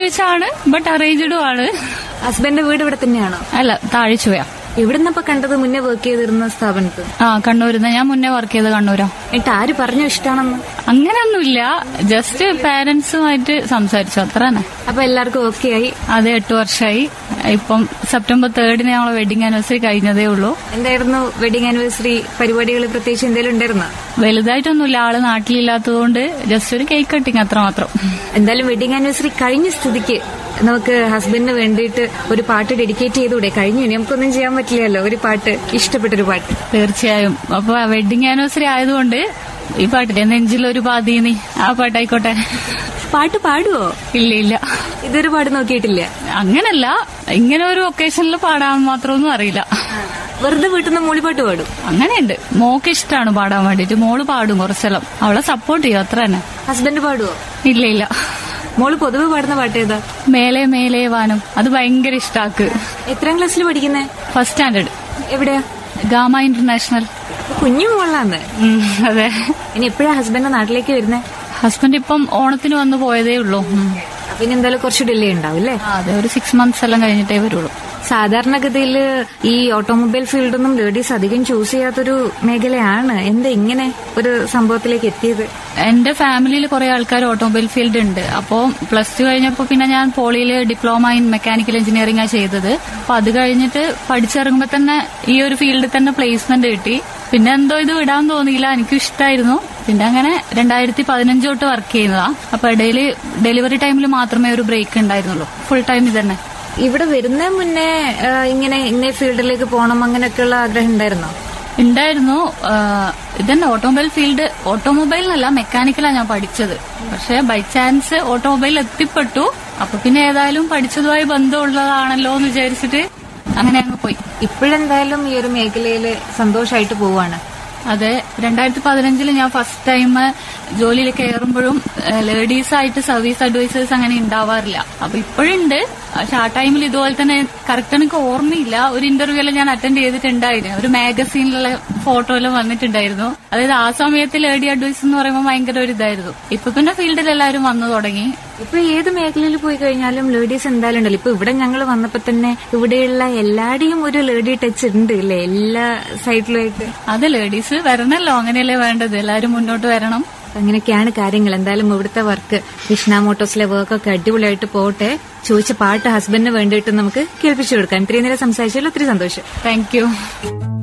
ചോദിച്ചാണ് ബട്ട് അറേഞ്ച്ഡും ആണ് ഹസ്ബൻഡിന്റെ വീട് ഇവിടെ തന്നെയാണോ അല്ല താഴ്ചവയാ എവിടുന്നപ്പോ കണ്ടത് മുന്നേ വർക്ക് ചെയ്തിരുന്ന സ്ഥാപനത്ത് ആ കണ്ണൂരിന്ന് ഞാൻ മുന്നേ വർക്ക് ചെയ്ത് കണ്ണൂരാ എന്നിട്ട് ആര് പറഞ്ഞു ഇഷ്ടാണെന്ന് അങ്ങനെയൊന്നുമില്ല ജസ്റ്റ് പാരന്റ്സുമായിട്ട് സംസാരിച്ചു അത്ര തന്നെ അപ്പൊ എല്ലാവർക്കും ഓക്കെ ആയി അത് എട്ട് വർഷമായി ഇപ്പം സെപ്റ്റംബർ തേർഡിന് ഞങ്ങളെ വെഡിങ് ആനിവേഴ്സറി കഴിഞ്ഞതേ ഉള്ളൂ എന്തായിരുന്നു വെഡിങ് ആനിവേഴ്സറി പരിപാടികൾ പ്രത്യേകിച്ച് എന്തെങ്കിലും ഉണ്ടായിരുന്നോ വലുതായിട്ടൊന്നുമില്ല ആള് നാട്ടിലില്ലാത്തതുകൊണ്ട് ജസ്റ്റ് ഒരു കേക്ക് കട്ടിങ് അത്ര മാത്രം എന്തായാലും വെഡിങ് ആനിവേഴ്സറി കഴിഞ്ഞ സ്ഥിതിക്ക് നമുക്ക് ഹസ്ബൻഡിന് വേണ്ടിയിട്ട് ഒരു പാട്ട് ഡെഡിക്കേറ്റ് ചെയ്തുകൂടെ കഴിഞ്ഞു ഇനി നമുക്കൊന്നും ചെയ്യാൻ പറ്റില്ലല്ലോ ഒരു പാട്ട് ഇഷ്ടപ്പെട്ടൊരു പാട്ട് തീർച്ചയായും അപ്പൊ വെഡിങ് ആനിവേഴ്സറി ആയതുകൊണ്ട് ഈ പാട്ടിലെ നെഞ്ചിലൊരു പാതീനി ആ പാട്ടായിക്കോട്ടെ പാട്ട് പാടുവോ ഇല്ല ഇല്ല ഇതൊരു പാട്ട് നോക്കിയിട്ടില്ല അങ്ങനല്ല ഇങ്ങനെ ഒരു ഒക്കേഷനിൽ പാടാൻ മാത്രമൊന്നും അറിയില്ല വെറുതെ വീട്ടിൽ നിന്ന് മൂളിപ്പാട്ട് പാടും അങ്ങനെയുണ്ട് മോക്ക് ഇഷ്ടമാണ് പാടാൻ വേണ്ടിട്ട് മോള് പാടും കുറച്ചെല്ലാം അവളെ സപ്പോർട്ട് ചെയ്യും അത്ര തന്നെ ഹസ്ബൻഡ് പാടുവോ ഇല്ല ഇല്ല മോള് പൊതുവെ പാടുന്ന പാട്ട് ഏതാ മേലെ മേലെ വാനം അത് ഭയങ്കര ഇഷ്ടാക്ക് എത്രാം ക്ലാസ്സിൽ പഠിക്കുന്നേ ഫസ്റ്റ് സ്റ്റാൻഡേർഡ് എവിടെയാ ഗാമ ഇന്റർനാഷണൽ കുഞ്ഞു മോളാന്ന് ഉം, അതെ ഇനി എപ്പോഴാ ഹസ്ബൻഡ് നാട്ടിലേക്ക് വരുന്നേ ഹസ്ബൻഡ് ഇപ്പം ഓണത്തിന് വന്ന് പോയതേ ഉള്ളൂ ഉം. പിന്നെ എന്തായാലും കുറച്ച് ഡിലേ ഉണ്ടാവും അല്ലേ ആ, അതെ ഒരു സിക്സ് മന്ത്സ് എല്ലാം കഴിഞ്ഞിട്ടേ വരുള്ളൂ സാധാരണഗതിയിൽ ഈ ഓട്ടോമൊബൈൽ ഫീൽഡൊന്നും ലേഡീസ് അധികം ചൂസ് ചെയ്യാത്തൊരു മേഖലയാണ് എന്താ ഇങ്ങനെ ഒരു സംഭവത്തിലേക്ക് എത്തിയത് എന്റെ ഫാമിലിയിൽ കുറെ ആൾക്കാർ ഓട്ടോമൊബൈൽ ഫീൽഡ് ഉണ്ട് അപ്പോൾ പ്ലസ് ടു കഴിഞ്ഞപ്പോൾ പിന്നെ ഞാൻ പോളിയിൽ ഡിപ്ലോമ ഇൻ മെക്കാനിക്കൽ എഞ്ചിനീയറിംഗ് ആണ് ചെയ്തത് അപ്പൊ അത് കഴിഞ്ഞിട്ട് പഠിച്ചിറങ്ങുമ്പോൾ തന്നെ ഈ ഒരു ഫീൽഡിൽ തന്നെ പ്ലേസ്മെന്റ് കിട്ടി പിന്നെ എന്തോ ഇത് വിടാൻ തോന്നിയില്ല എനിക്ക് ഇഷ്ടമായിരുന്നു പിന്നെ അങ്ങനെ രണ്ടായിരത്തി പതിനഞ്ച് തൊട്ട് വർക്ക് ചെയ്യുന്നതാ അപ്പൊ ഇടയിൽ ഡെലിവറി ടൈമിൽ മാത്രമേ ഒരു ബ്രേക്ക് ഉണ്ടായിരുന്നുള്ളൂ ഫുൾ ടൈം ഇതന്നെ ഇവിടെ വരുന്ന മുന്നേ ആ, ഇങ്ങനെ ഇന്നേ ഫീൽഡിലേക്ക് പോകണം അങ്ങനെയൊക്കെയുള്ള ആഗ്രഹം ഉണ്ടായിരുന്നോ ഉണ്ടായിരുന്നു ആ, ഇതന്നെ ഓട്ടോമൊബൈൽ ഫീൽഡ് ഓട്ടോമൊബൈൽ എന്നല്ല മെക്കാനിക്കലാണ് ഞാൻ പഠിച്ചത് പക്ഷെ ബൈ ചാൻസ് ഓട്ടോമൊബൈൽ എത്തിപ്പെട്ടു അപ്പൊ പിന്നെ ഏതായാലും പഠിച്ചതുമായി ബന്ധമുള്ളതാണല്ലോ എന്ന് വിചാരിച്ചിട്ട് അങ്ങനെ അങ്ങ് പോയി ഇപ്പോഴെന്തായാലും ഈ ഒരു മേഖലയിൽ സന്തോഷമായിട്ട് പോവാണ് അതെ രണ്ടായിരത്തി പതിനഞ്ചില് ഞാൻ ഫസ്റ്റ് ടൈം ജോലിയിൽ കയറുമ്പോഴും ലേഡീസ് ആയിട്ട് സർവീസ് അഡ്വൈസേഴ്സ് അങ്ങനെ ഉണ്ടാവാറില്ല അപ്പൊ ഇപ്പോഴുണ്ട് പക്ഷെ ആ ടൈമിൽ ഇതുപോലെ തന്നെ കറക്റ്റ് എനിക്ക് ഓർമ്മയില്ല ഒരു ഇന്റർവ്യൂ എല്ലാം ഞാൻ അറ്റൻഡ് ചെയ്തിട്ടുണ്ടായിരുന്നു ഒരു മാഗസീനിലുള്ള ഫോട്ടോ എല്ലാം വന്നിട്ടുണ്ടായിരുന്നു അതായത് ആ സമയത്ത് ലേഡി അഡ്വൈസ് എന്ന് പറയുമ്പോൾ ഭയങ്കര ഒരു ഇതായിരുന്നു ഇപ്പൊ പിന്നെ ഫീൽഡിൽ എല്ലാവരും വന്നു തുടങ്ങി ഇപ്പൊ ഏത് മേഖലയിൽ പോയി കഴിഞ്ഞാലും ലേഡീസ് എന്തായാലും ഉണ്ടല്ലോ ഇപ്പൊ ഇവിടെ ഞങ്ങൾ വന്നപ്പോ തന്നെ ഇവിടെയുള്ള എല്ലാടെയും ഒരു ലേഡി ടച്ച് ഉണ്ട് അല്ലേ എല്ലാ സൈഡിലുമായിട്ട് അത് ലേഡീസ് വരണല്ലോ അങ്ങനെയല്ലേ വേണ്ടത് എല്ലാവരും മുന്നോട്ട് വരണം അങ്ങനെയൊക്കെയാണ് കാര്യങ്ങൾ എന്തായാലും ഇവിടുത്തെ വർക്ക് കൃഷ്ണ മോട്ടോഴ്സിലെ വർക്കൊക്കെ അടിപൊളിയായിട്ട് പോട്ടെ ചോദിച്ച പാട്ട് ഹസ്ബൻഡിന് വേണ്ടിയിട്ട് നമുക്ക് കേൾപ്പിച്ചു കൊടുക്കാം ഇത്രയും നേരം സംസാരിച്ചതിൽ ഒത്തിരി സന്തോഷം താങ്ക് യു